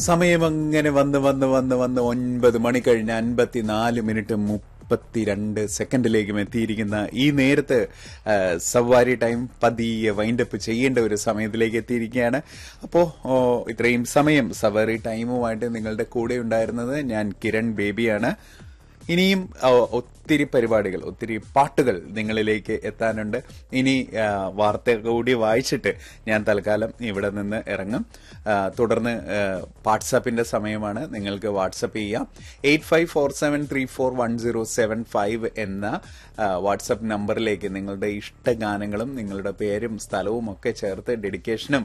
സമയം അങ്ങനെ വന്ന് വന്ന് വന്ന് വന്ന് ഒൻപത് മണി കഴിഞ്ഞ് അൻപത്തിനാല് മിനിറ്റ് മുപ്പത്തിരണ്ട് സെക്കൻഡിലേക്കും എത്തിയിരിക്കുന്ന ഈ നേരത്ത് ആ, സവാരി ടൈം പതിയെ വൈൻഡപ്പ് ചെയ്യേണ്ട ഒരു സമയത്തിലേക്ക് എത്തിയിരിക്കുകയാണ് അപ്പോൾ ഇത്രയും സമയം സവാരി ടൈമുമായിട്ട് നിങ്ങളുടെ കൂടെ ഉണ്ടായിരുന്നത് ഞാൻ കിരൺ ബേബിയാണ് ഇനിയും ആ, ഒത്തിരി പരിപാടികൾ ഒത്തിരി പാട്ടുകൾ നിങ്ങളിലേക്ക് എത്താനുണ്ട് ഇനി ആ, വാർത്ത കൂടി വായിച്ചിട്ട് ഞാൻ തൽക്കാലം ഇവിടെ നിന്ന് ഇറങ്ങും ആ, തുടർന്ന് ആ, വാട്സാപ്പിന്റെ സമയമാണ് നിങ്ങൾക്ക് വാട്സപ്പ് ചെയ്യാം eight five four seven three four one zero seven five എന്ന ആ, വാട്സപ്പ് നമ്പറിലേക്ക് നിങ്ങളുടെ ഇഷ്ടഗാനങ്ങളും നിങ്ങളുടെ പേരും സ്ഥലവും ഒക്കെ ചേർത്ത് ഡെഡിക്കേഷനും